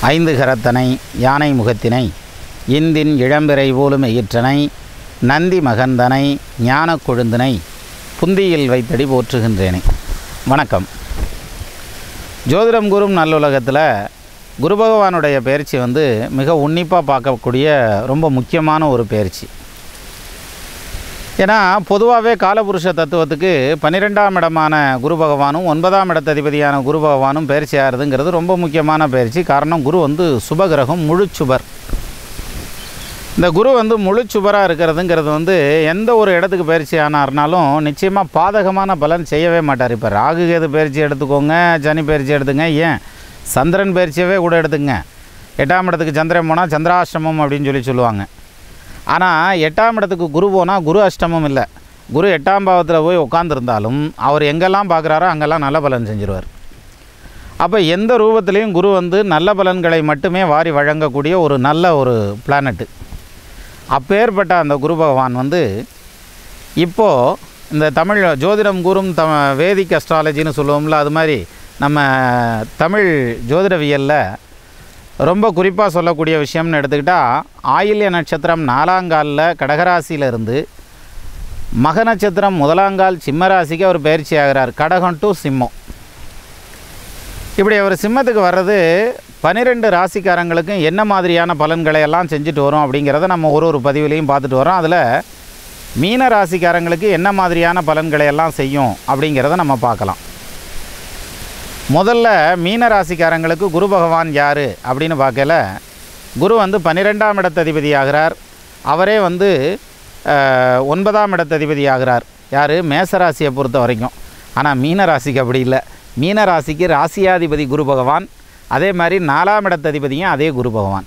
ஐந்து கரத்தனை யானை முகத்தினை இந்தின் இளம்பிறை போலும் எயிற்றனை நந்தி மகந்தனை ஞானக் கொழுந்தினை புந்தியில் வைத்தடி போற்றுகின்றேனே வணக்கம் ஜோதிடம் குரும் நல்லுலகத்தில் குரு பகவானுடைய பயிற்சி வந்து மிக உன்னிப்பாக பார்க்கக்கூடிய ரொம்ப முக்கியமான ஒரு பயிற்சி ஏன்னா பொதுவாகவே காலபுருஷ தத்துவத்துக்கு பன்னிரெண்டாம் இடமான குரு பகவானும் ஒன்பதாம் இடத்ததிபதியான குரு பகவானும் பயிற்சி ஆகிறதுங்கிறது ரொம்ப முக்கியமான பயிற்சி காரணம் குரு வந்து சுபகிரகம் முழு சுபர் இந்த குரு வந்து முழு சுபராக இருக்கிறதுங்கிறது வந்து எந்த ஒரு இடத்துக்கு பயிற்சி ஆனார்னாலும் நிச்சயமாக பாதகமான பலன் செய்யவே மாட்டார் இப்போ ராகு கேது பயிற்சி எடுத்துக்கோங்க சனி பயிற்சி எடுத்துங்க ஏன் சந்திரன் பயிற்சியவே கூட எடுத்துங்க எட்டாம் இடத்துக்கு சந்திரன் போனால் சந்திராஷ்டமம் அப்படின்னு சொல்லி சொல்லுவாங்க ஆனால் எட்டாம் இடத்துக்கு குரு போனால் குரு அஷ்டமம் இல்லை குரு எட்டாம் பாவத்தில் போய் உட்காந்துருந்தாலும் அவர் எங்கெல்லாம் பார்க்குறாரோ அங்கெல்லாம் நல்ல பலன் செஞ்சிருவார் அப்போ எந்த ரூபத்திலையும் குரு வந்து நல்ல பலன்களை மட்டுமே வாரி வழங்கக்கூடிய ஒரு நல்ல ஒரு பிளானட்டு அப்பேற்பட்ட அந்த குரு பகவான் வந்து இப்போது இந்த தமிழ் ஜோதிடம் கூறும் த வேதிக் அஸ்ட்ராலஜின்னு சொல்லுவோம்ல அது மாதிரி நம்ம தமிழ் ஜோதிடவியலில் ரொம்ப குறிப்பாக சொல்லக்கூடிய விஷயம்னு எடுத்துக்கிட்டால் ஆயில்ய நட்சத்திரம் நாலாங்காலில் கடகராசியில் இருந்து மக நட்சத்திரம் முதலாங்கால் சிம்மராசிக்கு அவர் பயிற்சி ஆகிறார் கடகம் டு சிம்மம் இப்படி அவர் சிம்மத்துக்கு வர்றது பன்னிரெண்டு ராசிக்காரங்களுக்கும் என்ன மாதிரியான பலன்களை எல்லாம் செஞ்சுட்டு வரும் அப்படிங்கிறத நம்ம ஒரு ஒரு பதிவுலையும் பார்த்துட்டு வரோம் அதில் மீன ராசிக்காரங்களுக்கு என்ன மாதிரியான பலன்களை எல்லாம் செய்யும் அப்படிங்கிறத நம்ம பார்க்கலாம் முதல்ல மீன ராசிக்காரங்களுக்கு குரு பகவான் யார் அப்படின்னு பார்க்கல குரு வந்து பன்னிரெண்டாம் இடத்ததிபதி ஆகிறார் அவரே வந்து அஹ், ஒன்பதாம் இடத்ததிபதி ஆகிறார் யார் மேசராசியை பொறுத்த வரைக்கும் ஆனால் மீன ராசிக்கு அப்படி இல்லை மீன ராசிக்கு ராசியாதிபதி குரு பகவான் அதே மாதிரி நாலாம் இடத்ததிபதியும் அதே குரு பகவான்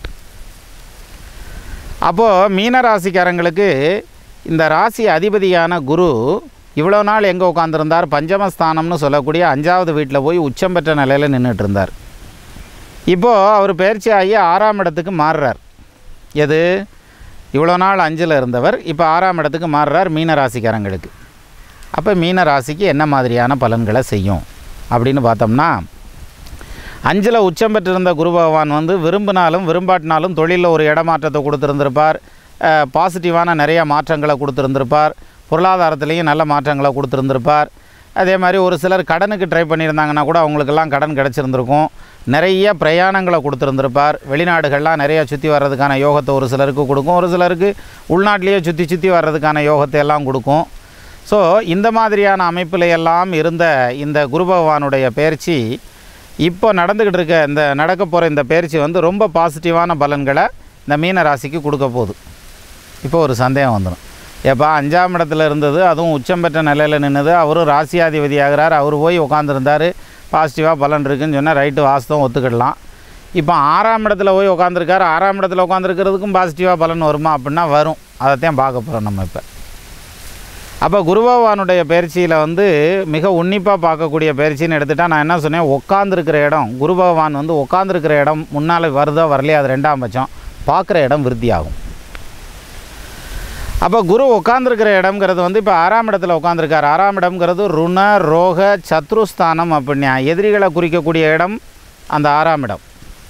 அப்போது மீன ராசிக்காரங்களுக்கு இந்த ராசி அதிபதியான குரு இவ்வளோ நாள் எங்கே உட்காந்துருந்தார் பஞ்சமஸ்தானம்னு சொல்லக்கூடிய அஞ்சாவது வீட்டில் போய் உச்சம் பெற்ற நிலையில் நின்றுட்டு இருந்தார் இப்போது அவர் பயிற்சி ஆகி ஆறாம் இடத்துக்கு மாறுறார் எது இவ்வளோ நாள் அஞ்சில் இருந்தவர் இப்போ ஆறாம் இடத்துக்கு மாறுறார் மீன ராசிக்காரங்களுக்கு அப்போ மீன ராசிக்கு என்ன மாதிரியான பலன்களை செய்யும் அப்படின்னு பார்த்தோம்னா அஞ்சில் உச்சம் பெற்றிருந்த குரு பகவான் வந்து விரும்பினாலும் விரும்பாட்டினாலும் தொழிலில் ஒரு இடமாற்றத்தை கொடுத்துருந்துருப்பார் அஹ், பாசிட்டிவான நிறைய மாற்றங்களை கொடுத்துருந்துருப்பார் பொருளாதாரத்துலேயும் நல்ல மாற்றங்களை கொடுத்துருந்துருப்பார் அதே மாதிரி ஒரு சிலர் கடனுக்கு ட்ரை பண்ணியிருந்தாங்கன்னா கூட அவங்களுக்கெல்லாம் கடன் கிடச்சிருந்துருக்கும் நிறைய பிரயாணங்களை கொடுத்துருந்துருப்பார் வெளிநாடுகள்லாம் நிறைய சுற்றி வர்றதுக்கான யோகத்தை ஒரு சிலருக்கு கொடுக்கும் ஒரு சிலருக்கு உள்நாட்டிலேயே சுற்றி சுற்றி வர்றதுக்கான யோகத்தை எல்லாம் கொடுக்கும் ஸோ இந்த மாதிரியான அமைப்பில் எல்லாம் இருந்த இந்த குரு பகவானுடைய பயிற்சி இப்போ நடந்துக்கிட்டு இருக்க இந்த நடக்க போகிற இந்த பயிற்சி வந்து ரொம்ப பாசிட்டிவான பலன்களை இந்த மீன ராசிக்கு கொடுக்க போகுது இப்போ ஒரு சந்தேகம் வந்துடும் ஏப்பா அஞ்சாம் இடத்துல இருந்தது அதுவும் உச்சம் பெற்ற நிலையில் நின்றுது அவரும் ராசியாதிபதி ஆகிறார் அவர் போய் உட்காந்துருந்தார் பாசிட்டிவாக பலன் இருக்குன்னு சொன்னால் ரைட்டு வாஸ்தவம் ஒத்துக்கிடலாம் இப்போ ஆறாம் இடத்துல போய் உட்காந்துருக்காரு ஆறாம் இடத்துல உட்காந்துருக்கிறதுக்கும் பாசிட்டிவாக பலன் வருமா அப்படின்னா வரும் அதைத்தான் பார்க்க போகிறோம் நம்ம இப்போ அப்போ குரு பகவானுடைய பயிற்சியில் வந்து மிக உன்னிப்பாக பார்க்கக்கூடிய பயிற்சின்னு எடுத்துட்டா நான் என்ன சொன்னேன் உட்காந்துருக்கிற இடம் குரு பகவான் வந்து உட்காந்துருக்கிற இடம் முன்னால் வருதோ வரலையோ அது ரெண்டாம் பட்சம் பார்க்குற இடம் விருத்தியாகும் அப்போ குரு உட்காந்துருக்கிற இடம்ங்கிறது வந்து இப்போ ஆறாம் இடத்துல உட்காந்துருக்கார் ஆறாம் இடம்ங்கிறது ருண ரோக சத்ருஸ்தானம் அப்படின்னா எதிரிகளை குறிக்கக்கூடிய இடம் அந்த ஆறாம் இடம்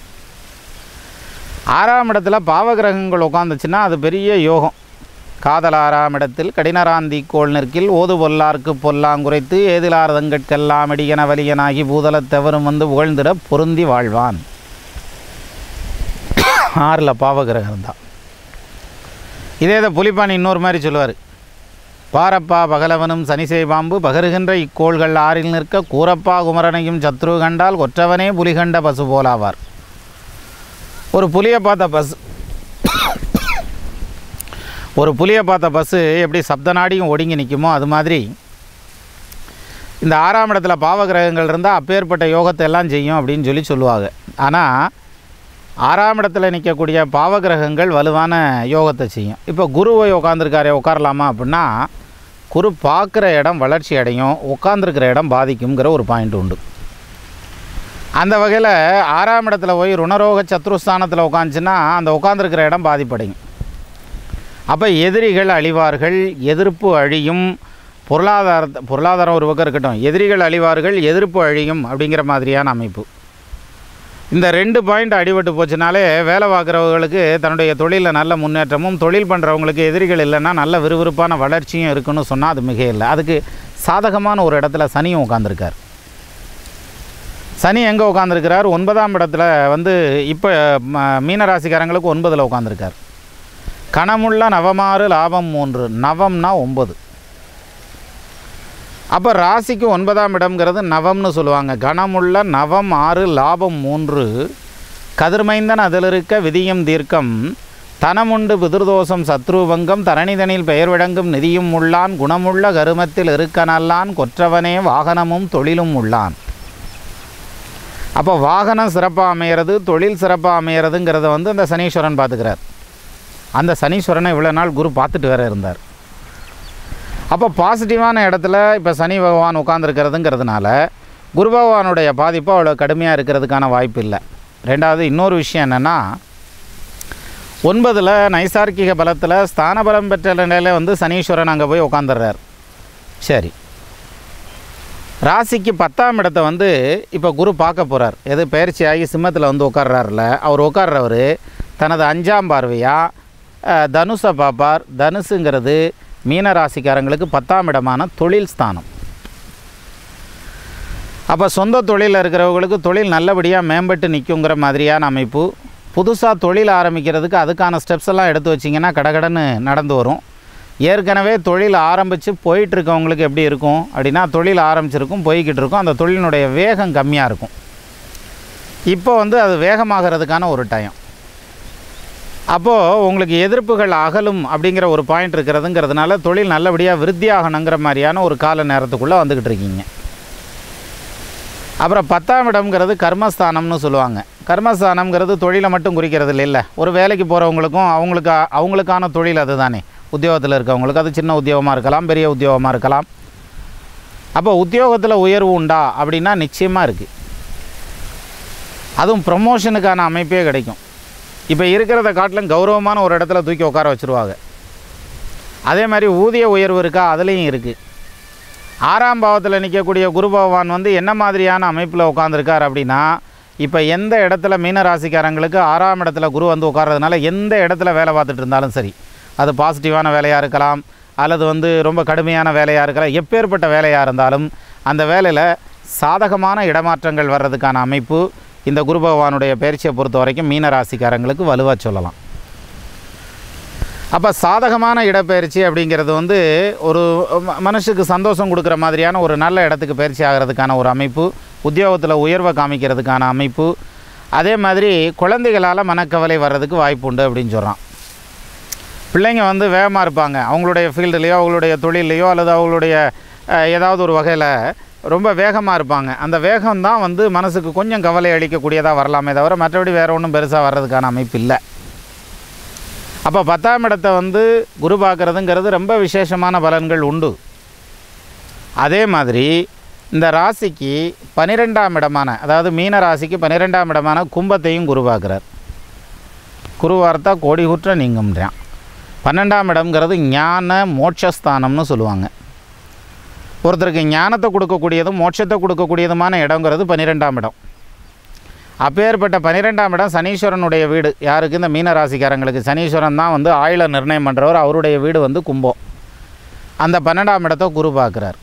ஆறாம் இடத்துல பாவகிரகங்கள் உட்காந்துச்சுன்னா அது பெரிய யோகம் காதல் ஆறாம் இடத்தில் கடினராந்தி கோள் நிற்கில் ஓது பொல்லார்க்கு பொல்லாங்குரைத்து ஏதிலார்தங்கட்கெல்லாம் இடியன வலியனாகி பூதலத்தவரும் வந்து புகழ்ந்திட பொருந்தி வாழ்வான் ஆறில் பாவகிரகம் தான் இதே இதை புலிப்பான் இன்னொரு மாதிரி சொல்லுவார் பாரப்பா பகலவனும் சனிசை பாம்பு பகருகின்ற இக்கோள்கள் ஆறில் நிற்க கூரப்பா குமரனையும் சத்ரு கண்டால் கொற்றவனே புலி கண்ட பசு போலாவார் ஒரு புலியை பார்த்த பஸ் ஒரு புலியை பார்த்த பஸ்ஸு எப்படி சப்த நாடியும் ஒடுங்கி நிற்குமோ அது மாதிரி இந்த ஆறாம் இடத்துல பாவகிரகங்கள் இருந்தால் அப்பேற்பட்ட யோகத்தை எல்லாம் செய்யும் அப்படின்னு சொல்லி சொல்லுவாங்க ஆனால் ஆறாம் இடத்துல நிற்கக்கூடிய பாவகிரகங்கள் வலுவான யோகத்தை செய்யும் இப்போ குருவை உட்காந்துருக்காரே உட்காரலாமா அப்படின்னா குரு பார்க்குற இடம் வளர்ச்சி அடையும் உட்காந்துருக்கிற இடம் பாதிக்குங்கிற ஒரு பாயிண்ட் உண்டு அந்த வகையில் ஆறாம் இடத்துல போய் ருணரோக சத்ருஸ்தானத்தில் உட்காந்துச்சுன்னா அந்த உட்காந்துருக்கிற இடம் பாதிப்படையும் அப்போ எதிரிகள் அழிவார்கள் எதிர்ப்பு அழியும் பொருளாதார பொருளாதாரம் ஒரு பக்கம் இருக்கட்டும் எதிரிகள் அழிவார்கள் எதிர்ப்பு அழியும் அப்படிங்கிற மாதிரியான அமைப்பு இந்த ரெண்டு பாயிண்ட் அடிபட்டு போச்சுனாலே வேலை பார்க்குறவங்களுக்கு தன்னுடைய தொழிலில் நல்ல முன்னேற்றமும் தொழில் பண்ணுறவங்களுக்கு எதிரிகள் இல்லைன்னா நல்ல விறுவிறுப்பான வளர்ச்சியும் இருக்குன்னு சொன்னால் அது மிக இல்லை அதுக்கு சாதகமான ஒரு இடத்துல சனியும் உட்காந்துருக்கார் சனி எங்கே உட்காந்துருக்கிறார் ஒன்பதாம் இடத்துல வந்து இப்போ மீனராசிக்காரங்களுக்கு ஒன்பதில் உட்காந்துருக்கார் கணமுள்ள நவமாறு லாபம் மூன்று நவம்னா ஒம்பது அப்போ ராசிக்கு ஒன்பதாம் இடம்ங்கிறது நவம்னு சொல்லுவாங்க கணமுள்ள நவம் ஆறு லாபம் மூன்று கதிர்மைந்தன் அதில் இருக்க விதியும் தீர்க்கம் தனமுண்டு பிதிர்தோஷம் சத்ருவங்கம் தரணிதனில் பெயர் விளங்கும் நிதியும் உள்ளான் குணமுள்ள கருமத்தில் இருக்க நல்லான் கொற்றவனே வாகனமும் தொழிலும் உள்ளான் அப்போ வாகனம் சிறப்பாக அமையிறது தொழில் சிறப்பாக அமையிறதுங்கிறத வந்து அந்த சனீஸ்வரன் பார்த்துக்கிறார் அந்த சனீஸ்வரனை இவ்வளோ நாள் குரு பார்த்துட்டு வேற இருந்தார் அப்போ பாசிட்டிவான இடத்துல இப்போ சனி பகவான் உட்காந்துருக்கிறதுங்கிறதுனால குரு பகவானுடைய பாதிப்பு அவ்வளோ கடுமையாக இருக்கிறதுக்கான வாய்ப்பு இல்லை ரெண்டாவது இன்னொரு விஷயம் என்னென்னா ஒன்பதில் நைசார்க்கிக பலத்தில் ஸ்தான பலம் பெற்ற நிலையில் வந்து சனீஸ்வரன் அங்கே போய் உட்காந்துடுறார் சரி ராசிக்கு பத்தாம் இடத்த வந்து இப்போ குரு பார்க்க போகிறார் எது பயிற்சி ஆகி சிம்மத்தில் வந்து உட்கார்றாருல அவர் உட்கார்றவர் தனது அஞ்சாம் பார்வையாக தனுஷை பார்ப்பார் தனுசுங்கிறது மீன ராசிக்காரங்களுக்கு பத்தாம் இடமான தொழில் ஸ்தானம் அப்போ சொந்த தொழிலில் இருக்கிறவங்களுக்கு தொழில் நல்லபடியாக மேம்பட்டு நிற்குங்கிற மாதிரியான அமைப்பு புதுசாக தொழில் ஆரம்பிக்கிறதுக்கு அதுக்கான ஸ்டெப்ஸ் எல்லாம் எடுத்து வச்சிங்கன்னா கடகடன்னு நடந்து வரும் ஏற்கனவே தொழில் ஆரம்பித்து போயிட்டுருக்கவங்களுக்கு எப்படி இருக்கும் அப்படின்னா தொழில் ஆரம்பிச்சிருக்கும் போய்கிட்டு இருக்கும் அந்த தொழிலினுடைய வேகம் கம்மியாக இருக்கும் இப்போ வந்து அது வேகமாகிறதுக்கான ஒரு டைம் அப்போது உங்களுக்கு எதிர்ப்புகள் அகலும் அப்படிங்கிற ஒரு பாயிண்ட் இருக்கிறதுங்கிறதுனால தொழில் நல்லபடியாக விருத்தியாகணுங்கிற மாதிரியான ஒரு கால நேரத்துக்குள்ளே வந்துக்கிட்டு இருக்கீங்க அப்புறம் பத்தாம் இடம்ங்கிறது கர்மஸ்தானம்னு சொல்லுவாங்க கர்மஸ்தானம்ங்கிறது தொழிலை மட்டும் குறிக்கிறது இல்லை ஒரு வேலைக்கு போகிறவங்களுக்கும் அவங்களுக்கு அவங்களுக்கான தொழில் அதுதானே உத்தியோகத்தில் இருக்கவங்களுக்கு அது சின்ன உத்தியோகமாக இருக்கலாம் பெரிய உத்தியோகமாக இருக்கலாம் அப்போ உத்தியோகத்தில் உயர்வு உண்டா அப்படின்னா நிச்சயமாக இருக்குது அதுவும் ப்ரமோஷனுக்கான அமைப்பே கிடைக்கும் இப்போ இருக்கிறத காட்டிலும் கௌரவமான ஒரு இடத்துல தூக்கி உட்கார வச்சுருவாங்க அதே மாதிரி ஊதிய உயர்வு இருக்கா அதுலேயும் இருக்குது ஆறாம் பாவத்தில் நிற்கக்கூடிய குரு பகவான் வந்து என்ன மாதிரியான அமைப்பில் உட்காந்துருக்கார் அப்படின்னா இப்போ எந்த இடத்துல மீன ராசிக்காரங்களுக்கு ஆறாம் இடத்துல குரு வந்து உட்கார்றதுனால எந்த இடத்துல வேலை பார்த்துட்டு இருந்தாலும் சரி அது பாசிட்டிவான வேலையாக இருக்கலாம் அல்லது வந்து ரொம்ப கடுமையான வேலையாக இருக்கலாம் எப்பேற்பட்ட வேலையாக இருந்தாலும் அந்த வேலையில் சாதகமான இடமாற்றங்கள் வர்றதுக்கான அமைப்பு இந்த குரு பகவானுடைய பயிற்சியை பொறுத்த வரைக்கும் மீன ராசிக்காரங்களுக்கு வலுவாக சொல்லலாம் அப்போ சாதகமான இடப்பெயர்ச்சி அப்படிங்கிறது வந்து ஒரு ம- மனுஷுக்கு சந்தோஷம் கொடுக்குற மாதிரியான ஒரு நல்ல இடத்துக்கு பயிற்சி ஆகிறதுக்கான ஒரு அமைப்பு உத்தியோகத்தில் உயர்வை காமிக்கிறதுக்கான அமைப்பு அதே மாதிரி குழந்தைகளால் மனக்கவலை வர்றதுக்கு வாய்ப்பு உண்டு அப்படின்னு சொல்கிறான் பிள்ளைங்க வந்து வேகமாக இருப்பாங்க அவங்களுடைய ஃபீல்டுலேயோ அவங்களுடைய தொழிலையோ அல்லது அவங்களுடைய அஹ், ஏதாவது ஒரு வகையில் ரொம்ப வேகமாக இருப்பாங்க அந்த வேகம் தான் வந்து மனசுக்கு கொஞ்சம் கவலை அளிக்கக்கூடியதாக வரலாமே தவிர மற்றபடி வேறு ஒன்றும் பெருசாக வர்றதுக்கான அமைப்பு இல்லை அப்போ பத்தாம் இடத்தை வந்து குரு பார்க்குறதுங்கிறது ரொம்ப விசேஷமான பலன்கள் உண்டு அதே மாதிரி இந்த ராசிக்கு பன்னிரெண்டாம் இடமான அதாவது மீன ராசிக்கு பன்னிரெண்டாம் இடமான கும்பத்தையும் குரு பார்க்குறார் குரு வார்த்தா கோடி குற்ற நீங்கும்ன்றான் பன்னெண்டாம் இடம்ங்கிறது ஞான மோட்சஸ்தானம்னு சொல்லுவாங்க ஒருத்தருக்கு ஞானத்தை கொடுக்கக்கூடியதும் மோட்சத்தை கொடுக்கக்கூடியதுமான இடங்கிறது பன்னிரெண்டாம் இடம் அப்பேற்பட்ட பன்னிரெண்டாம் இடம் சனீஸ்வரனுடைய வீடு யாருக்கு இந்த மீன ராசிக்காரங்களுக்கு சனீஸ்வரன் தான் வந்து ஆயுள நிர்ணயம் பண்ணுறவர் அவருடைய வீடு வந்து கும்பம் அந்த பன்னெண்டாம் இடத்தை குரு பார்க்குறார்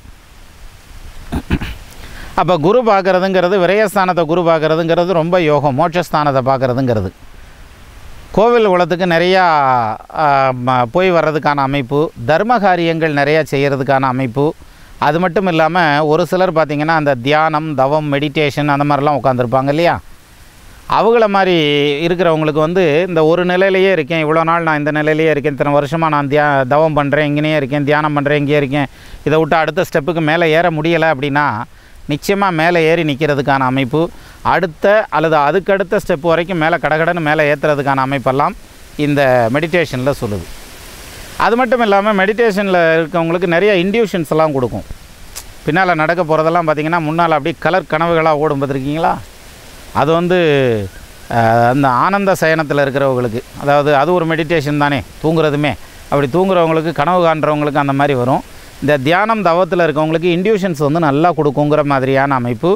அப்போ குரு பார்க்குறதுங்கிறது விரயஸ்தானத்தை குரு பார்க்குறதுங்கிறது ரொம்ப யோகம் மோட்சஸ்தானத்தை பார்க்குறதுங்கிறது கோவில் குளத்துக்கு நிறையா ஆ, ம- போய் வர்றதுக்கான அமைப்பு தர்ம காரியங்கள் நிறையா செய்கிறதுக்கான அமைப்பு அது மட்டும் இல்லாமல் ஒரு சிலர் பார்த்திங்கன்னா அந்த தியானம் தவம் மெடிடேஷன் அந்த மாதிரிலாம் உட்காந்துருப்பாங்க இல்லையா அவங்கள மாதிரி இருக்கிறவங்களுக்கு வந்து இந்த ஒரு நிலையிலேயே இருக்கேன் இவ்வளோ நாள் நான் இந்த நிலையிலேயே இருக்கேன் இத்தனை வருஷமாக நான் தியா தவம் பண்ணுறேன் இங்கேயே இருக்கேன் தியானம் பண்ணுறேன் இங்கேயே இருக்கேன் இதை விட்டு அடுத்த ஸ்டெப்புக்கு மேலே ஏற முடியலை அப்படின்னா நிச்சயமாக மேலே ஏறி நிற்கிறதுக்கான அமைப்பு அடுத்த அல்லது அதுக்கடுத்த ஸ்டெப் வரைக்கும் மேலே கடகடன்னு மேலே ஏற்றுறதுக்கான அமைப்பெல்லாம் இந்த மெடிடேஷனில் சொல்லுது அது மட்டும் இல்லாமல் மெடிடேஷனில் இருக்கவங்களுக்கு நிறைய இன்டியூஷன்ஸ் எல்லாம் கொடுக்கும் பின்னால் நடக்க போகிறதெல்லாம் பார்த்திங்கன்னா முன்னால் அப்படியே கலர் கனவுகளாக ஓடும் பார்த்துருக்கீங்களா அது வந்து அஹ், அந்த ஆனந்த சயனத்தில் இருக்கிறவங்களுக்கு அதாவது அது ஒரு மெடிடேஷன் தானே தூங்குறதுமே அப்படி தூங்குறவங்களுக்கு கனவு காண்றவங்களுக்கு அந்த மாதிரி வரும் இந்த தியானம் தவத்தில் இருக்கவங்களுக்கு இன்டியூஷன்ஸ் வந்து நல்லா கொடுக்குங்கிற மாதிரியான அமைப்பு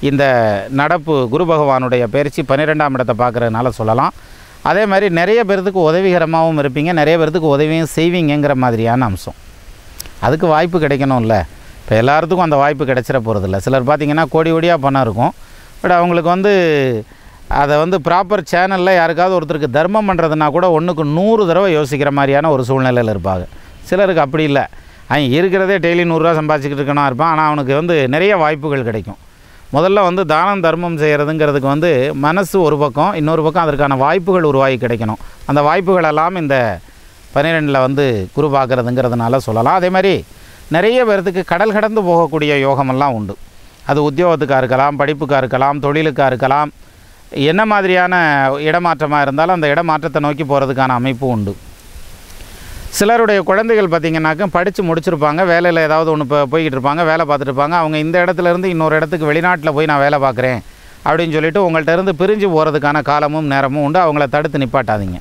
இந்த நடப்பு குரு பகவானுடைய பயிற்சி பன்னிரெண்டாம் இடத்தை பார்க்குறதுனால சொல்லலாம் அதே மாதிரி நிறைய பேர்த்துக்கு உதவிகரமாகவும் இருப்பீங்க நிறைய பேர்த்துக்கு உதவியும் செய்வீங்கங்கிற மாதிரியான அம்சம் அதுக்கு வாய்ப்பு கிடைக்கணும்ல இப்போ எல்லாத்துக்கும் அந்த வாய்ப்பு கிடைச்சிட போகிறதில்ல சிலர் பார்த்திங்கன்னா கோடி கோடியாக பணம் இருக்கும் பட் அவங்களுக்கு வந்து அதை வந்து ப்ராப்பர் சேனலில் யாருக்காவது ஒருத்தருக்கு தர்மம் பண்ணுறதுனா கூட ஒன்றுக்கு நூறு தடவை யோசிக்கிற மாதிரியான ஒரு சூழ்நிலையில் இருப்பாங்க சிலருக்கு அப்படி இல்லை அவன் இருக்கிறதே டெய்லி நூறுரூவா சம்பாதிச்சிக்கிட்டு இருக்கணும் இருப்பான் ஆனால் அவனுக்கு வந்து நிறைய வாய்ப்புகள் கிடைக்கும் முதல்ல வந்து தானம் தர்மம் செய்கிறதுங்கிறதுக்கு வந்து மனசு ஒரு பக்கம் இன்னொரு பக்கம் அதற்கான வாய்ப்புகள் உருவாகி கிடைக்கணும் அந்த வாய்ப்புகள் எல்லாம் இந்த பன்னிரெண்டில் வந்து குரு பார்க்குறதுங்கிறதுனால சொல்லலாம் அதே மாதிரி நிறைய பேர்த்துக்கு கடல் கடந்து போகக்கூடிய யோகமெல்லாம் உண்டு அது உத்தியோகத்துக்காக இருக்கலாம் படிப்புக்காக இருக்கலாம் தொழிலுக்காக இருக்கலாம் என்ன மாதிரியான இடமாற்றமாக இருந்தாலும் அந்த இடமாற்றத்தை நோக்கி போகிறதுக்கான அமைப்பு உண்டு சிலருடைய குழந்தைகள் பார்த்திங்கனாக்கா படித்து முடிச்சிருப்பாங்க வேலையில் ஏதாவது ஒன்று இப்போ போய்கிட்டு இருப்பாங்க வேலை பார்த்துட்டு இருப்பாங்க அவங்க இந்த இடத்துல இருந்து இன்னொரு இடத்துக்கு வெளிநாட்டில் போய் நான் வேலை பார்க்குறேன் அப்படின்னு சொல்லிட்டு உங்கள்கிட்ட இருந்து பிரிஞ்சு போகிறதுக்கான காலமும் நேரமும் உண்டு அவங்கள தடுத்து நிப்பாட்டாதீங்க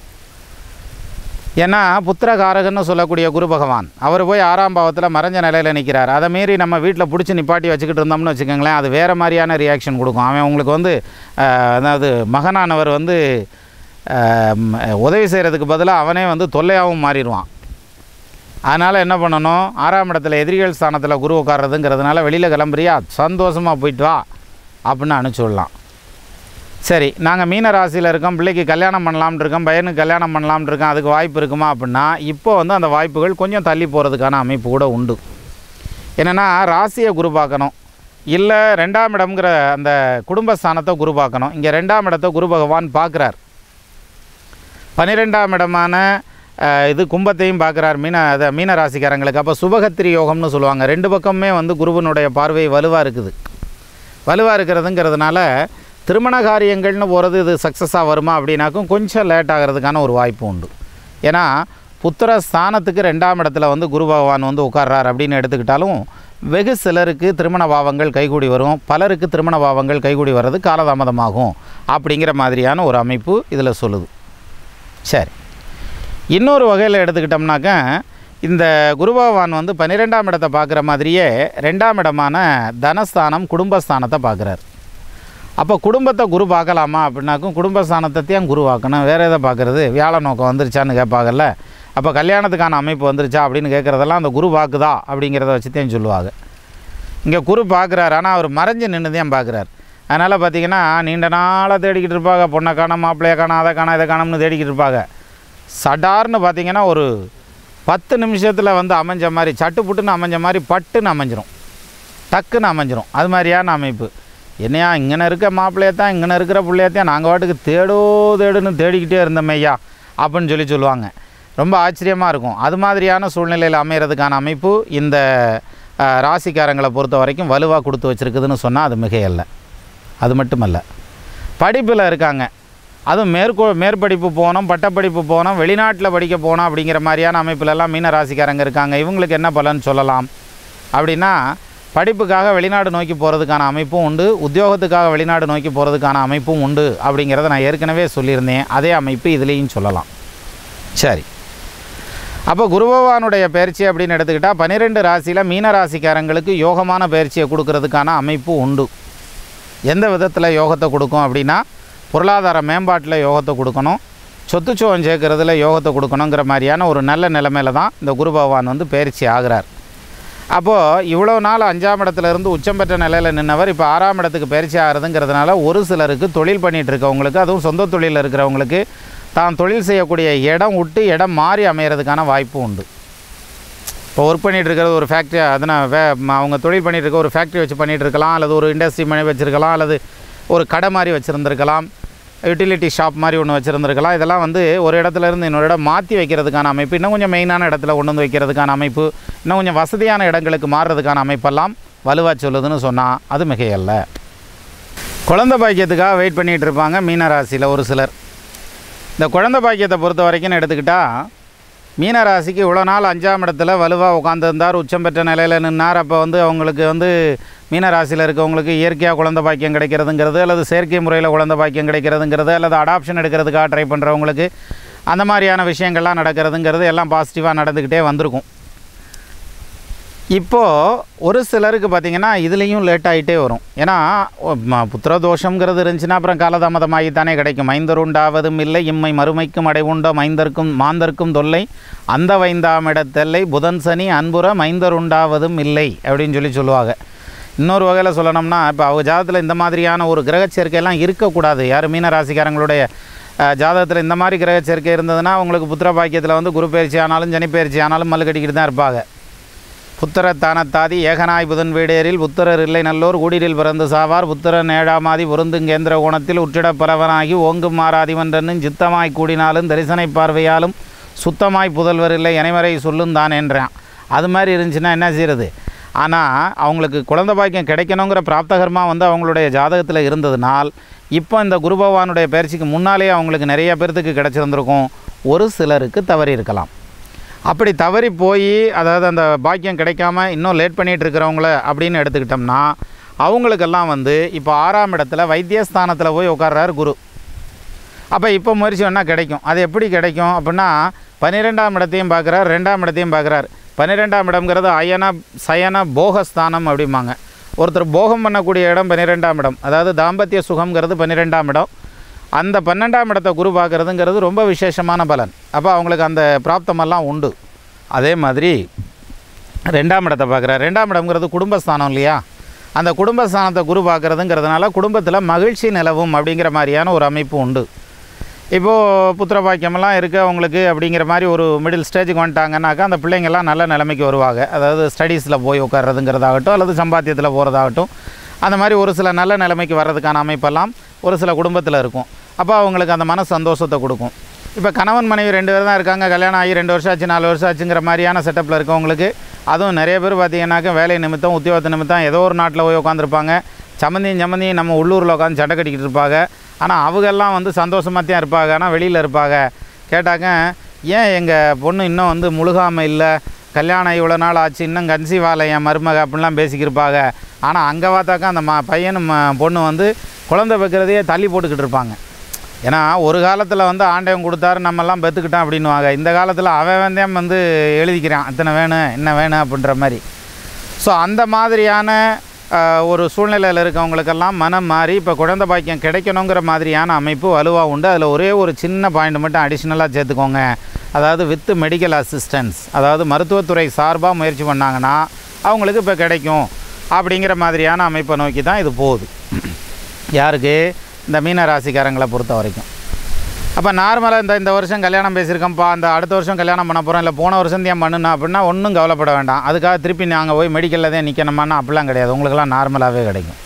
ஏன்னா புத்திரகாரகன்னு சொல்லக்கூடிய குரு பகவான் அவர் போய் ஆறாம் பாவத்தில் மறைஞ்ச நிலையில் நிற்கிறார் அதை மீறி நம்ம வீட்டில் பிடிச்சி நிப்பாட்டி வச்சுக்கிட்டு இருந்தோம்னு வச்சுக்கோங்களேன் அது வேறு மாதிரியான ரியாக்ஷன் கொடுக்கும் அவன் உங்களுக்கு வந்து ஆஹ், அதாவது மகனானவர் வந்து ஆஹ், ம், உதவி செய்கிறதுக்கு பதிலாக அவனே வந்து தொல்லையாகவும் மாறிடுவான் அதனால் என்ன பண்ணணும் ஆறாம் இடத்துல எதிரிகள் ஸ்தானத்தில் குரு உட்கார்றதுங்கிறதுனால வெளியில் கிளம்புறியா சந்தோஷமாக போயிட்டு வா அப்படின்னு அனுப்பிச்சி விடலாம் சரி நாங்கள் மீன ராசியில் இருக்கோம் பிள்ளைக்கு கல்யாணம் பண்ணலாம்னு இருக்கோம் பையனுக்கு கல்யாணம் பண்ணலாம்னு இருக்கோம் அதுக்கு வாய்ப்பு இருக்குமா அப்படின்னா இப்போ வந்து அந்த வாய்ப்புகள் கொஞ்சம் தள்ளி போகிறதுக்கான அமைப்பு கூட உண்டு என்னென்னா ராசியை குரு பார்க்கணும் இல்லை ரெண்டாம் இடம்ங்கிற அந்த குடும்பஸ்தானத்தை குரு பார்க்கணும் இங்கே ரெண்டாம் இடத்தை குரு பகவான் பார்க்குறார் பன்னிரெண்டாம் இடமான அஹ், இது கும்பத்தையும் பார்க்குறார் மீன அதை மீன ராசிக்காரங்களுக்கு அப்போ சுபகத்திரி யோகம்னு சொல்லுவாங்க ரெண்டு பக்கமே வந்து குருவனுடைய பார்வை வலுவாக இருக்குது வலுவாக இருக்கிறதுங்கிறதுனால திருமண காரியங்கள்னு போகிறது இது சக்ஸஸாக வருமா அப்படின்னாக்கும் கொஞ்சம் லேட் ஆகிறதுக்கான ஒரு வாய்ப்பு உண்டு ஏன்னா புத்திர ஸ்தானத்துக்கு ரெண்டாம் இடத்துல வந்து குரு பகவான் வந்து உட்கார்றார் அப்படின்னு எடுத்துக்கிட்டாலும் வெகு சிலருக்கு திருமண பாவங்கள் கைகூடி வரும் பலருக்கு திருமண பாவங்கள் கைகூடி வர்றது காலதாமதமாகும் அப்படிங்கிற மாதிரியான ஒரு அமைப்பு இதில் சொல்லுது சரி இன்னொரு வகையில் எடுத்துக்கிட்டோம்னாக்க இந்த குரு பகவான் வந்து பன்னிரெண்டாம் இடத்தை பார்க்குற மாதிரியே ரெண்டாம் இடமான தனஸ்தானம் குடும்பஸ்தானத்தை பார்க்குறார் அப்போ குடும்பத்தை குரு பார்க்கலாமா அப்படின்னாக்கும் குடும்பஸ்தானத்தையும் குரு பார்க்கணும் வேறு எதை பார்க்குறது வியாழ நோக்கம் வந்துருச்சான்னு கேட்பாங்கல்ல அப்போ கல்யாணத்துக்கான அமைப்பு வந்துருச்சா அப்படின்னு கேட்குறதெல்லாம் அந்த குரு பார்க்குதா அப்படிங்கிறத வச்சுதான் சொல்லுவாங்க இங்கே குரு பார்க்குறாரு ஆனால் அவர் மறைஞ்சு நின்று தான் பார்க்குறாரு அதனால் பார்த்தீங்கன்னா நீண்ட நாளாக தேடிக்கிட்டு இருப்பாங்க பொண்ணை காணோம் மாப்பிள்ளையை காணோம் அதை காணோம் இதை காணோம்னு தேடிக்கிட்டு இருப்பாங்க சடார்னு பார்த்தீங்கன்னா ஒரு பத்து நிமிஷத்தில் வந்து அமைஞ்ச மாதிரி சட்டு புட்டுன்னு அமைஞ்ச மாதிரி பட்டுன்னு அமைஞ்சிரும் டக்குன்னு அமைஞ்சிரும் அது மாதிரியான அமைப்பு என்னையா இங்கன இருக்க மாப்பிள்ளையத்தான் இங்கன இருக்கிற பிள்ளையத்தான் நாங்கள் வாட்டுக்கு தேடோ தேடுன்னு தேடிக்கிட்டே இருந்தோம் ஐயா அப்படின்னு சொல்லி சொல்லுவாங்க ரொம்ப ஆச்சரியமாக இருக்கும் அது மாதிரியான சூழ்நிலையில் அமைகிறதுக்கான அமைப்பு இந்த அஹ், ராசிக்காரங்களை பொறுத்த வரைக்கும் வலுவாக கொடுத்து வச்சுருக்குதுன்னு சொன்னால் அது மிகையல்ல அது மட்டுமல்ல படிப்பில் இருக்காங்க அதுவும் மேற்கோ மேற்படிப்பு போகணும் பட்டப்படிப்பு போகணும் வெளிநாட்டில் படிக்க போகணும் அப்படிங்கிற மாதிரியான அமைப்புலலாம் மீன ராசிக்காரங்க இருக்காங்க இவங்களுக்கு என்ன பலன் சொல்லலாம் அப்படின்னா படிப்புக்காக வெளிநாடு நோக்கி போகிறதுக்கான அமைப்பும் உண்டு உத்தியோகத்துக்காக வெளிநாடு நோக்கி போகிறதுக்கான அமைப்பும் உண்டு அப்படிங்கிறத நான் ஏற்கனவே சொல்லியிருந்தேன் அதே அமைப்பு இதுலேயும் சொல்லலாம் சரி அப்போ குரு பகவானுடைய பயிற்சி அப்படின்னு எடுத்துக்கிட்டால் பன்னிரெண்டு ராசியில் மீன ராசிக்காரங்களுக்கு யோகமான பயிற்சியை கொடுக்கறதுக்கான அமைப்பு உண்டு எந்த விதத்தில் யோகத்தை கொடுக்கும் அப்படின்னா பொருளாதார மேம்பாட்டில் யோகத்தை கொடுக்கணும் சொத்துச்சுவம் சேர்க்கறதுல யோகத்தை கொடுக்கணுங்கிற மாதிரியான ஒரு நல்ல நிலைமையில தான் இந்த குரு பகவான் வந்து பயிற்சி ஆகிறார் அப்போது இவ்வளோ நாள் அஞ்சாம் இடத்துல இருந்து உச்சம் பெற்ற நிலையில் நின்னவர் இப்போ ஆறாம் இடத்துக்கு பயிற்சி ஆகிறதுங்கிறதுனால ஒரு சிலருக்கு தொழில் பண்ணிகிட்டு இருக்கவங்களுக்கு அதுவும் சொந்த தொழிலில் இருக்கிறவங்களுக்கு தான் தொழில் செய்யக்கூடிய இடம் விட்டு இடம் மாறி அமையறதுக்கான வாய்ப்பு உண்டு இப்போ ஒர்க் பண்ணிகிட்டு இருக்கிறது ஒரு ஃபேக்ட்ரி அதனால் வே ம- அவங்க தொழில் பண்ணிகிட்டு இருக்க ஒரு ஃபேக்ட்ரி வச்சு பண்ணிகிட்டு இருக்கலாம் அல்லது ஒரு இண்டஸ்ட்ரி மாதிரி வச்சுருக்கலாம் அல்லது ஒரு கடை மாதிரி வச்சுருந்துருக்கலாம் யூட்டிலிட்டி ஷாப் மாதிரி ஒன்று வச்சுருந்துருக்கலாம் இதெல்லாம் வந்து ஒரு இடத்துல இருந்து இன்னொரு இடம் மாற்றி வைக்கிறதுக்கான அமைப்பு இன்னும் கொஞ்சம் மெயினான இடத்துல கொண்டு வந்து வைக்கிறதுக்கான அமைப்பு இன்னும் கொஞ்சம் வசதியான இடங்களுக்கு மாறுறதுக்கான அமைப்பெல்லாம் வலுவாக சொல்லுதுன்னு சொன்னால் அது மிகையல்ல குழந்தை பாக்கியத்துக்காக வெயிட் பண்ணிகிட்டு இருப்பாங்க மீன ராசியில் ஒரு சிலர் இந்த குழந்தை பாக்கியத்தை பொறுத்த வரைக்கும் எடுத்துக்கிட்டால் மீன ராசிக்கு இவ்வளோ நாள் அஞ்சாம் இடத்துல வலுவாக உட்காந்துருந்தார் உச்சம் பெற்ற நிலையில் நின்னார் அப்போ வந்து அவங்களுக்கு வந்து மீன ராசியில் இருக்கவங்களுக்கு இயற்கையாக குழந்தை பாக்கியம் கிடைக்கிறதுங்கிறது அல்லது செயற்கை முறையில் குழந்தை பாக்கியம் கிடைக்கிறதுங்கிறது அல்லது அடாப்ஷன் எடுக்கிறதுக்காக ட்ரை பண்ணுறவங்களுக்கு அந்த மாதிரியான விஷயங்கள்லாம் நடக்கிறதுங்கிறது எல்லாம் பாசிட்டிவாக நடந்துக்கிட்டே வந்திருக்கும் இப்போது ஒரு சிலருக்கு பார்த்திங்கன்னா இதுலேயும் லேட் ஆகிட்டே வரும் ஏன்னா ஒ- ம- புத்திர தோஷங்கிறது இருந்துச்சுன்னா அப்புறம் காலதாமதமாகி தானே கிடைக்கும் மைந்தருண்டாவதும் இல்லை இம்மை மறுமைக்கும் அடைவுண்ட மைந்தர்க்கும் மாந்தர்க்கும் தொல்லை அந்த வைந்தாம் இடத்தெல்லை புதன் சனி அன்புற மைந்தருண்டாவதும் இல்லை அப்படின்னு சொல்லி சொல்லுவாங்க இன்னொரு வகையில் சொல்லணும்னா இப்போ அவங்க ஜாதகத்தில் இந்த மாதிரியான ஒரு கிரக சேர்க்கையெல்லாம் இருக்கக்கூடாது யார் மீன ராசிக்காரங்களுடைய ஜாதகத்தில் இந்த மாதிரி கிரக சேர்க்கை இருந்ததுன்னா அவங்களுக்கு புத்திர பாக்கியத்தில் வந்து குரு பயிற்சி ஆனாலும் சனி பயிற்சி ஆனாலும் மல்லு கட்டிக்கிட்டு தான் இருப்பாங்க புத்திர தானத்தாதி ஏகனாய் புதன் வீடேரில் புத்திரர் இல்லை நல்லோர் கூடிரில் பிறந்து சாவார் புத்திரன் ஏழாமாதி பொருந்துங்கேந்திர கோணத்தில் உற்றிடப் பலவனாகி ஓங்கும் மாறாதிவன்றனும் சித்தமாய் கூடினாலும் தரிசனை பார்வையாலும் சுத்தமாய் புதல்வர் இல்லை அனைவரை சொல்லும் தான் என்றான் அது மாதிரி இருந்துச்சுன்னா என்ன செய்யறது ஆனால் அவங்களுக்கு குழந்தை பாக்கியம் கிடைக்கணுங்கிற பிராப்தகர்மா வந்து அவங்களுடைய ஜாதகத்தில் இருந்ததுனால் இப்போ இந்த குரு பகவானுடைய பயிற்சிக்கு முன்னாலே அவங்களுக்கு நிறைய பேர்த்துக்கு கிடச்சிருந்திருக்கும் ஒரு சிலருக்கு தவறி இருக்கலாம் அப்படி தவறி போய் அதாவது அந்த பாக்கியம் கிடைக்காம இன்னும் லேட் பண்ணிகிட்டு இருக்கிறவங்கள அப்படின்னு எடுத்துக்கிட்டோம்னா அவங்களுக்கெல்லாம் வந்து இப்போ ஆறாம் இடத்துல வைத்தியஸ்தானத்தில் போய் உட்கார்றாரு குரு அப்போ இப்போ முயற்சி வேணால் கிடைக்கும் அது எப்படி கிடைக்கும் அப்படின்னா பன்னிரெண்டாம் இடத்தையும் பார்க்குறார் ரெண்டாம் இடத்தையும் பார்க்குறார் பன்னிரெண்டாம் இடம்ங்கிறது அயன சயன போகஸ்தானம் அப்படிம்பாங்க ஒருத்தர் போகம் பண்ணக்கூடிய இடம் பன்னிரெண்டாம் இடம் அதாவது தாம்பத்திய சுகம்ங்கிறது பன்னிரெண்டாம் இடம் அந்த பன்னெண்டாம் இடத்தை குரு பார்க்குறதுங்கிறது ரொம்ப விசேஷமான பலன் அப்போ அவங்களுக்கு அந்த பிராப்தமெல்லாம் உண்டு அதே மாதிரி ரெண்டாம் இடத்தை பார்க்குறார் ரெண்டாம் இடம்ங்கிறது குடும்பஸ்தானம் இல்லையா அந்த குடும்பஸ்தானத்தை குரு பார்க்குறதுங்கிறதுனால குடும்பத்தில் மகிழ்ச்சி நிலவும் அப்படிங்கிற மாதிரியான ஒரு அமைப்பு உண்டு இப்போது புத்திர பாக்கியமெல்லாம் இருக்குது அவங்களுக்கு அப்படிங்கிற மாதிரி ஒரு மிடில் ஸ்டேஜுக்கு வந்துட்டாங்கன்னாக்கா அந்த பிள்ளைங்கள்லாம் நல்ல நிலைமைக்கு வருவாங்க அதாவது ஸ்டடீஸில் போய் உட்கார்றதுங்கிறதாகட்டும் அல்லது சம்பாத்தியத்தில் போகிறதாகட்டும் அந்த மாதிரி ஒரு சில நல்ல நிலைமைக்கு வர்றதுக்கான அமைப்பெல்லாம் ஒரு சில குடும்பத்தில் இருக்கும் அப்போ அவங்களுக்கு அந்த மன சந்தோஷத்தை கொடுக்கும் இப்போ கணவன் மனைவி ரெண்டு பேர் தான் இருக்காங்க கல்யாணம் ஆகி ரெண்டு வருஷம் ஆச்சு நாலு வருஷம் ஆச்சுங்கிற மாதிரியான செட்டப்பில் இருக்கவங்களுக்கு அதுவும் நிறைய பேர் பார்த்தீங்கன்னாக்கா வேலை நிமித்தம் உத்தியோகத்து நிமித்தம் ஏதோ ஒரு நாட்டில் போய் உட்காந்துருப்பாங்க சம்மந்தியும் சம்மந்தியும் நம்ம உள்ளூரில் உட்காந்து சண்டை கட்டிக்கிட்டு இருப்பாங்க ஆனால் அவங்கெல்லாம் வந்து சந்தோஷமாக தான் இருப்பாங்க ஆனால் வெளியில் இருப்பாங்க கேட்டாக்க ஏன் எங்கள் பொண்ணு இன்னும் வந்து முழுகாமல் இல்லை கல்யாணம் இவ்வளோ நாள் ஆச்சு இன்னும் கன்சீவால என் மருமக அப்படின்லாம் பேசிக்கிருப்பாங்க ஆனால் அங்கே பார்த்தாக்கா அந்த ம பையனும் ம- பொண்ணு வந்து குழந்தை வைக்கிறதையே தள்ளி போட்டுக்கிட்டு இருப்பாங்க ஏன்னா ஒரு காலத்தில் வந்து ஆண்டவன் கொடுத்தாரு நம்மெல்லாம் பெற்றுக்கிட்டோம் அப்படின்னுவாங்க இந்த காலத்தில் அவன் வந்தேன் வந்து எழுதிக்கிறான் இத்தனை வேணும் என்ன வேணும் அப்படின்ற மாதிரி ஸோ அந்த மாதிரியான அஹ், ஒரு சூழ்நிலையில் இருக்கவங்களுக்கெல்லாம் மனம் மாறி இப்போ குழந்தை பாக்கியம் கிடைக்கணுங்கிற மாதிரியான அமைப்பு வலுவாக உண்டு அதில் ஒரே ஒரு சின்ன பாயிண்ட் மட்டும் அடிஷ்னலாக சேர்த்துக்கோங்க அதாவது வித்து மெடிக்கல் அசிஸ்டன்ஸ் அதாவது மருத்துவத்துறை சார்பாக முயற்சி பண்ணாங்கன்னா அவங்களுக்கு இப்போ கிடைக்கும் அப்படிங்கிற மாதிரியான அமைப்பை நோக்கி தான் இது போகுது யாருக்கு இந்த மீன ராசிக்காரங்களை பொறுத்த வரைக்கும் அப்போ நார்மலாக இந்த இந்த வருஷம் கல்யாணம் பேசியிருக்கோம்ப்பா அந்த அடுத்த வருஷம் கல்யாணம் பண்ண போகிறோம் இல்லை போன வருஷம் தான் பண்ணுனா அப்படின்னா ஒன்றும் கவலைப்பட வேண்டாம் அதுக்காக திருப்பி நாங்கள் போய் மெடிக்கலில் தான் நிற்கணுமான்னா அப்படிலாம் கிடையாது உங்களுக்கெல்லாம் நார்மலாகவே கிடைக்கும்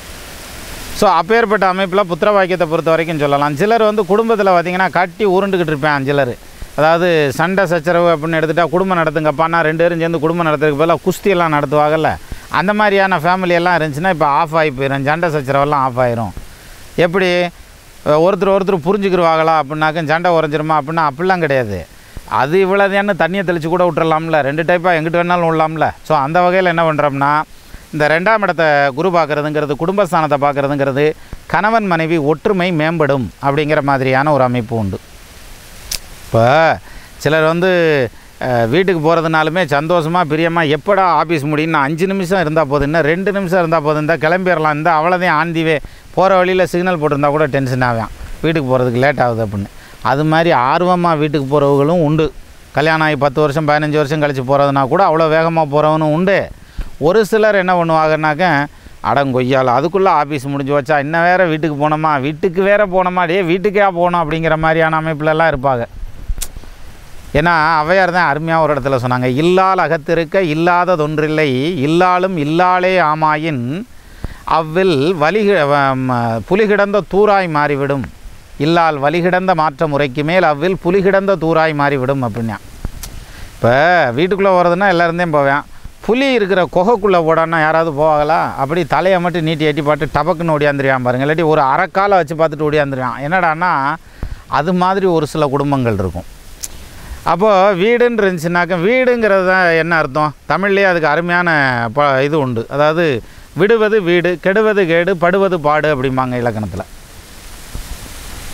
ஸோ அப்பேற்பட்ட அமைப்பில் புத்திர பாக்கியத்தை பொறுத்த வரைக்கும் சொல்லலாம் சிலர் வந்து குடும்பத்தில் பார்த்திங்கன்னா கட்டி உருண்டுக்கிட்டு இருப்பேன் சிலர் அதாவது சண்டை சச்சரவு அப்படின்னு எடுத்துட்டா குடும்பம் நடத்துங்கப்பான்னா ரெண்டு பேரும் சேர்ந்து குடும்பம் நடத்துறதுக்கு பதிலாக குஸ்தியெல்லாம் நடத்துவாங்கல்ல அந்த மாதிரியான family எல்லாம் இருந்துச்சுன்னா இப்போ ஆஃப் ஆகி போயிடும் சண்டை சச்சரவெல்லாம் ஆஃப் ஆயிரும் எப்படி அஹ் ஒருத்தர் ஒருத்தர் புரிஞ்சுக்கிருவாங்களா அப்படின்னாக்க சண்டை உறைஞ்சிருமா அப்படின்னா அப்படிலாம் கிடையாது அது இவ்வளோதான்னு தண்ணியை தெளித்து கூட விட்டுறலாம்ல ரெண்டு டைப்பாக எங்கிட்டு வேணாலும் விடலாம்ல ஸோ அந்த வகையில் என்ன பண்ணுறோம்னா இந்த ரெண்டாம் இடத்தை குரு பார்க்குறதுங்கிறது குடும்பஸ்தானத்தை பார்க்குறதுங்கிறது கணவன் மனைவி ஒற்றுமை மேம்படும் அப்படிங்கிற மாதிரியான ஒரு அமைப்பு உண்டு இப்போ சிலர் வந்து அஹ், வீட்டுக்கு போகிறதுனாலுமே சந்தோஷமாக பிரியமாக எப்படா ஆஃபீஸ் முடியும் நான் அஞ்சு நிமிஷம் இருந்தால் போதும் இன்னும் ரெண்டு நிமிஷம் இருந்தால் போதும் இந்த கிளம்பிடலாம் இந்த அவ்வளோதான் ஆந்திவே போகிற வழியில் சிக்னல் போட்டிருந்தா கூட டென்ஷன் ஆவேன் வீட்டுக்கு போகிறதுக்கு லேட் ஆகுது அப்படின்னு அது மாதிரி ஆர்வமாக வீட்டுக்கு போகிறவங்களும் உண்டு கல்யாணம் ஆகி பத்து வருஷம் பதினஞ்சு வருஷம் கழித்து போகிறதுனா கூட அவ்வளோ வேகமாக போகிறவனும் உண்டு ஒரு சிலர் என்ன பண்ணுவாங்கன்னாக்க அடங்கொய்யால் அதுக்குள்ளே ஆஃபீஸ் முடிஞ்சு வச்சா இன்னும் வேறு வீட்டுக்கு போனோமா வீட்டுக்கு வேறு போனோமா டே வீட்டுக்கே போகணும் அப்படிங்கிற மாதிரியான அமைப்புலலாம் இருப்பாங்க ஏன்னா அவையார் தான் அருமையாக ஒரு இடத்துல சொன்னாங்க இல்லால் அகத்திருக்க இல்லாததொன்றில்லை இல்லாலும் இல்லாளே ஆமாயின் அவ்வில் வலிகி வ- ம- புலிகிடந்த தூராய் மாறிவிடும் இல்லால் வலிகிடந்த மாற்ற முறைக்கு மேல் அவ்வில் புலிகிடந்த தூராய் மாறிவிடும் அப்படின்னா இப்போ வீட்டுக்குள்ளே போகிறதுனா எல்லாருந்தையும் போவேன் புலி இருக்கிற குகைக்குள்ளே போடான்னா யாராவது போவாங்களா அப்படி தலையை மட்டும் நீட்டி எட்டி பாட்டு டபக்குன்னு ஓடியாந்துருவான் பாருங்க இல்லாட்டி ஒரு அரைக்காலை வச்சு பார்த்துட்டு ஓடியாந்துருவான் என்னடான்னா அது மாதிரி ஒரு சில குடும்பங்கள் இருக்கும் அப்போது வீடுன்னு இருந்துச்சுனாக்க வீடுங்கிறது தான் என்ன அர்த்தம் தமிழ்லேயே அதுக்கு அருமையான ப இது உண்டு அதாவது விடுவது வீடு கெடுவது கேடு படுவது பாடு அப்படிம்பாங்க இலக்கணத்தில்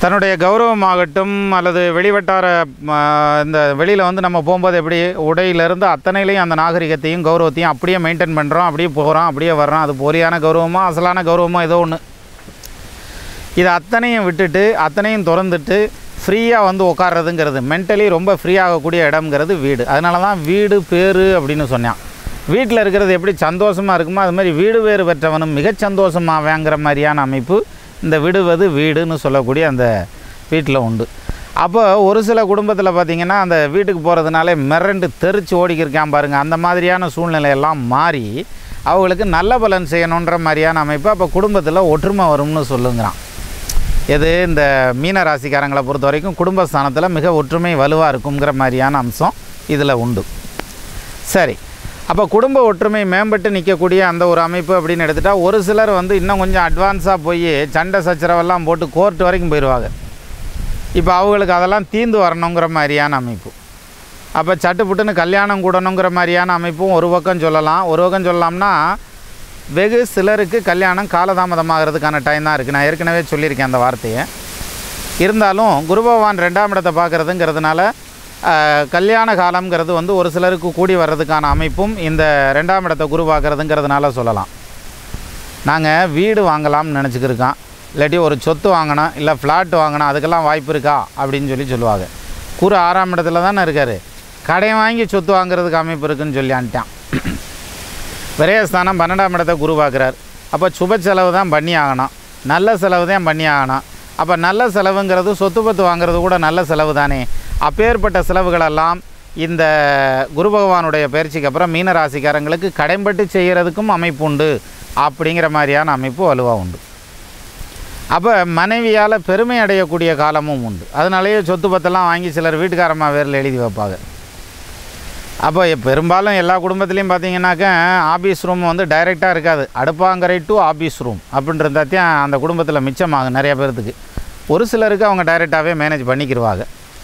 தன்னுடைய கௌரவமாகட்டும் அல்லது வெளிவட்டார ம, இந்த வெளியில் வந்து நம்ம போகும்போது எப்படி உடையிலிருந்து அத்தனையிலையும் அந்த நாகரிகத்தையும் கௌரவத்தையும் அப்படியே மெயின்டைன் பண்ணுறோம் அப்படியே போகிறோம் அப்படியே வர்றோம் அது போலியான கௌரவமோ அசலான கௌரவமோ ஏதோ ஒன்று இதை அத்தனையும் விட்டுட்டு அத்தனையும் திறந்துட்டு ஃப்ரீயாக வந்து உட்கார்றதுங்கிறது மென்டலி ரொம்ப ஃப்ரீ ஆகக்கூடிய இடம்ங்கிறது வீடு அதனால தான் வீடு பேர் அப்படின்னு சொன்னான் வீட்டில் இருக்கிறது எப்படி சந்தோஷமாக இருக்குமோ அது மாதிரி வீடு வேறு பெற்றவனும் மிகச் சந்தோஷமாவேங்கிற மாதிரியான அமைப்பு இந்த விடுவது வீடுன்னு சொல்லக்கூடிய அந்த வீட்டில் உண்டு அப்போ ஒரு சில குடும்பத்தில் பார்த்திங்கன்னா அந்த வீட்டுக்கு போகிறதுனாலே மிரண்டு தெரிச்சு ஓடிக்கிருக்கான் பாருங்கள் அந்த மாதிரியான சூழ்நிலையெல்லாம் மாறி அவங்களுக்கு நல்ல பலன் செய்யணுன்ற மாதிரியான அமைப்பு அப்போ குடும்பத்தில் ஒற்றுமை வரும்னு சொல்லுங்கிறான் எது இந்த மீன ராசிக்காரங்களை பொறுத்த வரைக்கும் குடும்பஸ்தானத்தில் மிக ஒற்றுமை வலுவாக இருக்குங்கிற மாதிரியான அம்சம் இதில் உண்டு சரி அப்போ குடும்ப ஒற்றுமை மேம்பட்டு நிற்கக்கூடிய அந்த ஒரு அமைப்பு அப்படின்னு எடுத்துட்டா ஒரு சிலர் வந்து இன்னும் கொஞ்சம் அட்வான்ஸாக போய் சண்டை சச்சரவெல்லாம் போட்டு கோர்ட் வரைக்கும் போயிடுவாங்க இப்போ அவங்களுக்கு அதெல்லாம் தீந்து வரணுங்கிற மாதிரியான அமைப்பு அப்போ சட்டுப்புட்டுன்னு கல்யாணம் கூடணுங்கிற மாதிரியான அமைப்பும் ஒரு பக்கம் சொல்லலாம் ஒரு பக்கம் சொல்லலாம்னா வெகு சிலருக்கு கல்யாணம் காலதாமதமாகிறதுக்கான டைம் தான் இருக்குது நான் ஏற்கனவே சொல்லியிருக்கேன் அந்த வார்த்தையை இருந்தாலும் குரு பகவான் ரெண்டாம் இடத்தை பார்க்குறதுங்கிறதுனால ஆஹ், கல்யாண காலம்ங்கிறது வந்து ஒரு சிலருக்கு கூடி வர்றதுக்கான அமைப்பும் இந்த ரெண்டாம் இடத்தை குரு பார்க்குறதுங்கிறதுனால சொல்லலாம் நாங்கள் வீடு வாங்கலாம்னு நினச்சிக்கிருக்கோம் இல்லாட்டி ஒரு சொத்து வாங்கணும் இல்லை ஃப்ளாட் வாங்கணும் அதுக்கெல்லாம் வாய்ப்பு இருக்கா அப்படின்னு சொல்லி சொல்லுவாங்க குரு ஆறாம் இடத்துல தானே இருக்கார் கடன் வாங்கி சொத்து வாங்குறதுக்கு அமைப்பு இருக்குன்னு சொல்லியான்ட்டான் விரயஸ்தானம் பன்னெண்டாம் இடத்தை குரு பார்க்குறார் அப்போ சுப செலவு தான் பண்ணி ஆகணும் நல்ல செலவு தான் பண்ணி ஆகணும் அப்போ நல்ல செலவுங்கிறது சொத்து பத்து வாங்குறது கூட நல்ல செலவு தானே அப்பேற்பட்ட செலவுகளெல்லாம் இந்த குரு பகவானுடைய பயிற்சிக்கு அப்புறம் மீன ராசிக்காரங்களுக்கு கடைம்பட்டு செய்கிறதுக்கும் அமைப்பு உண்டு அப்படிங்கிற மாதிரியான அமைப்பு வலுவாக உண்டு அப்போ மனைவியால் பெருமை அடையக்கூடிய காலமும் உண்டு அதனாலேயே சொத்து பத்தெல்லாம் வாங்கி சிலர் வீட்டுக்காரம்மா பேரில் எழுதி வைப்பாங்க அப்போ பெரும்பாலும் எல்லா குடும்பத்துலேயும் பார்த்தீங்கன்னாக்கா ஆஃபீஸ் ரூம் வந்து டைரெக்டாக இருக்காது அடுப்பாங்கரை டு ஆஃபீஸ் ரூம் அப்படின்றதாத்தையும் அந்த குடும்பத்தில் மிச்சமாகும் நிறைய பேர்த்துக்கு ஒரு சிலருக்கு அவங்க டைரெக்டாகவே மேனேஜ் பண்ணிக்கிடுவாங்க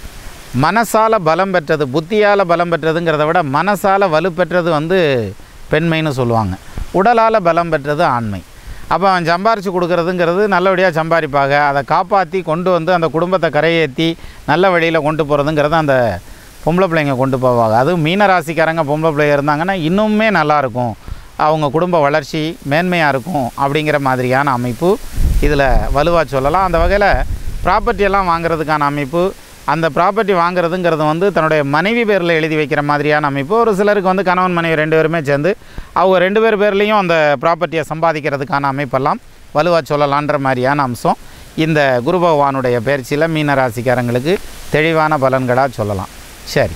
மனசால பலம் பெற்றது புத்தியால் பலம் பெற்றதுங்கிறத விட மனசால வலு பெற்றது வந்து பெண்மைன்னு சொல்லுவாங்க உடலால் பலம் பெற்றது ஆண்மை அப்போ அவன் சம்பாரித்து கொடுக்கறதுங்கிறது நல்லபடியாக சம்பாதிப்பாங்க அதை காப்பாற்றி கொண்டு வந்து அந்த குடும்பத்தை கரையேற்றி நல்ல வழியில் கொண்டு போகிறதுங்கிறது அந்த பொம்பளை பிள்ளைங்க கொண்டு போவாங்க அதுவும் மீன ராசிக்காரங்க பொம்பளை பிள்ளைங்க இருந்தாங்கன்னா இன்னுமே நல்லாயிருக்கும் அவங்க குடும்ப வளர்ச்சி மேன்மையாக இருக்கும் அப்படிங்கிற மாதிரியான அமைப்பு இதில் வலுவாக சொல்லலாம் அந்த வகையில் ப்ராப்பர்ட்டி எல்லாம் வாங்குறதுக்கான அமைப்பு அந்த ப்ராப்பர்ட்டி வாங்குறதுங்கிறது வந்து தன்னுடைய மனைவி பேரில் எழுதி வைக்கிற மாதிரியான அமைப்பு ஒரு சிலருக்கு வந்து கணவன் மனைவி ரெண்டு பேருமே சேர்ந்து அவங்க ரெண்டு பேர் பேர்லேயும் அந்த ப்ராப்பர்ட்டியை சம்பாதிக்கிறதுக்கான அமைப்பெல்லாம் வலுவாக சொல்லலான்ற மாதிரியான அம்சம் இந்த குரு பகவானுடைய பயிற்சியில் மீன ராசிக்காரங்களுக்கு தெளிவான பலன்களாக சொல்லலாம் சரி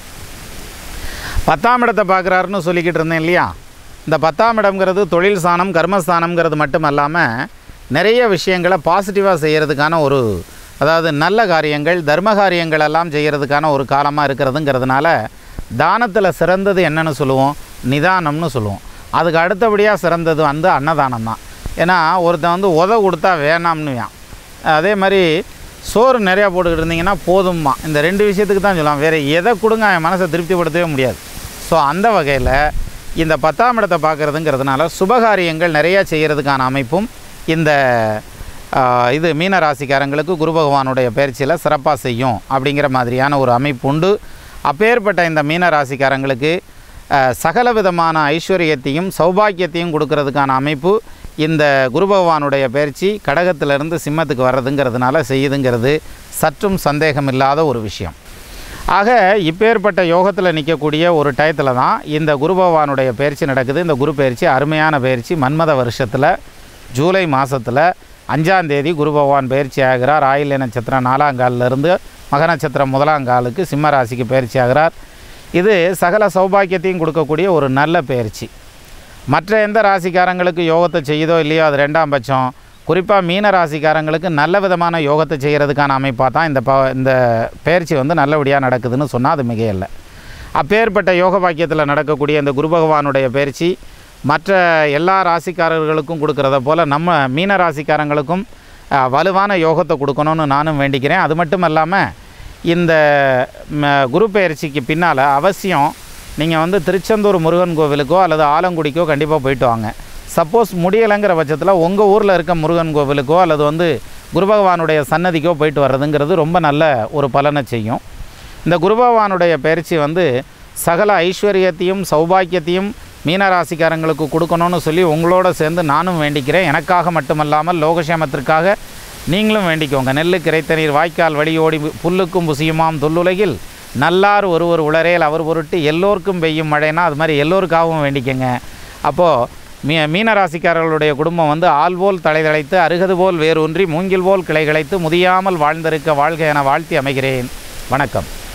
பத்தாம் இடத்தை பார்க்குறாருன்னு சொல்லிக்கிட்டு இருந்தேன் இல்லையா இந்த பத்தாம் இடம்ங்கிறது தொழில் ஸ்தானம் கர்மஸ்தானம்ங்கிறது மட்டும் இல்லாமல் நிறைய விஷயங்களை பாசிட்டிவாக செய்கிறதுக்கான ஒரு அதாவது நல்ல காரியங்கள் தர்ம காரியங்கள் எல்லாம் செய்கிறதுக்கான ஒரு காலமாக இருக்கிறதுங்கிறதுனால தானத்தில் சிறந்தது என்னன்னு சொல்லுவோம் நிதானம்னு சொல்லுவோம் அதுக்கு அடுத்தபடியாக சிறந்தது வந்து அன்னதானம் தான் ஏன்னா ஒருத்தன் வந்து உத கொடுத்தா வேணாம்னுவான் அதே மாதிரி சோறு நிறையா போட்டுக்கிட்டு இருந்தீங்கன்னா போதும்மா இந்த ரெண்டு விஷயத்துக்கு தான் சொல்லலாம் வேறு எதை கொடுங்க அவன் மனசை திருப்திப்படுத்தவே முடியாது ஸோ அந்த வகையில் இந்த பத்தாம் இடத்தை பார்க்குறதுங்கிறதுனால சுபகாரியங்கள் நிறையா செய்கிறதுக்கான அமைப்பும் இந்த ஆ, இது மீன ராசிக்காரங்களுக்கு குரு பகவானுடைய பயிற்சியில் சிறப்பாக செய்யும் அப்படிங்கிற மாதிரியான ஒரு அமைப்பு உண்டு அப்பேற்பட்ட இந்த மீன ராசிக்காரங்களுக்கு ஆ, சகல விதமான ஐஸ்வர்யத்தையும் சௌபாக்கியத்தையும் கொடுக்கறதுக்கான அமைப்பு இந்த குரு பகவானுடைய பயிற்சி கடகத்திலிருந்து சிம்மத்துக்கு வர்றதுங்கிறதுனால செய்யுதுங்கிறது சற்றும் சந்தேகம் இல்லாத ஒரு விஷயம் ஆக இப்பேற்பட்ட யோகத்தில் நிற்கக்கூடிய ஒரு டயத்தில் தான் இந்த குரு பகவானுடைய பயிற்சி நடக்குது இந்த குரு பயிற்சி அருமையான பயிற்சி மன்மத வருஷத்தில் ஜூலை மாதத்தில் அஞ்சாம் தேதி குரு பகவான் பயிற்சி ஆகிறார் ஆயில்ய நட்சத்திரம் நாலாம் காலிலிருந்து மக நட்சத்திரம் முதலாம் காலுக்கு சிம்ம ராசிக்கு பயிற்சி ஆகிறார் இது சகல சௌபாக்கியத்தையும் கொடுக்கக்கூடிய ஒரு நல்ல பயிற்சி மற்ற எந்த ராசிக்காரங்களுக்கு யோகத்தை செய்யுதோ இல்லையோ அது ரெண்டாம் பட்சம் குறிப்பாக மீன ராசிக்காரங்களுக்கு நல்ல விதமான யோகத்தை செய்கிறதுக்கான அமைப்பாக தான் இந்த ப இந்த பயிற்சி வந்து நல்லபடியாக நடக்குதுன்னு சொன்னால் அது மிகையில்லை அப்பேற்பட்ட யோக பாக்கியத்தில் நடக்கக்கூடிய இந்த குரு பகவானுடைய பயிற்சி மற்ற எல்லா ராசிக்காரர்களுக்கும் கொடுக்கறத போல் நம்ம மீன ராசிக்காரங்களுக்கும் அஹ், வலுவான யோகத்தை கொடுக்கணும்னு நானும் வேண்டிக்கிறேன் அது மட்டும் இல்லாமல் இந்த ம, குரு பயிற்சிக்கு பின்னால் அவசியம் நீங்கள் வந்து திருச்செந்தூர் முருகன் கோவிலுக்கோ அல்லது ஆலங்குடிக்கோ கண்டிப்பாக போயிட்டு வாங்க சப்போஸ் முடியலைங்கிற பட்சத்தில் உங்கள் ஊரில் இருக்க முருகன் கோவிலுக்கோ அல்லது வந்து குரு பகவானுடைய சன்னதிக்கோ போயிட்டு வர்றதுங்கிறது ரொம்ப நல்ல ஒரு பலனை செய்யும் இந்த குரு பகவானுடைய பயிற்சி வந்து சகல ஐஸ்வர்யத்தையும் சௌபாக்கியத்தையும் மீனராசிக்காரங்களுக்கு கொடுக்கணும்னு சொல்லி உங்களோட சேர்ந்து நானும் வேண்டிக்கிறேன் எனக்காக மட்டுமல்லாமல் லோகக்ஷேமத்திற்காக நீங்களும் வேண்டிக்கோங்க நெல்லு கிடைத்த நீர் வாய்க்கால் வழியோடி புல்லுக்கும் புசியுமாம் தொல்லுலகில் நல்லார் ஒருவர் உளரேல் அவர் பொருட்டு எல்லோருக்கும் பெய்யும் மழைனா அது மாதிரி எல்லோருக்காகவும் வேண்டிக்கங்க அப்போது மீ மீனராசிக்காரர்களுடைய குடும்பம் வந்து ஆள் போல் தலைதழைத்து அருகது போல் வேரூன்றி மூங்கில் போல் கிளைகளைத்து முதியாமல் வாழ்ந்திருக்க வாழ்க என வாழ்த்தி அமைகிறேன் வணக்கம்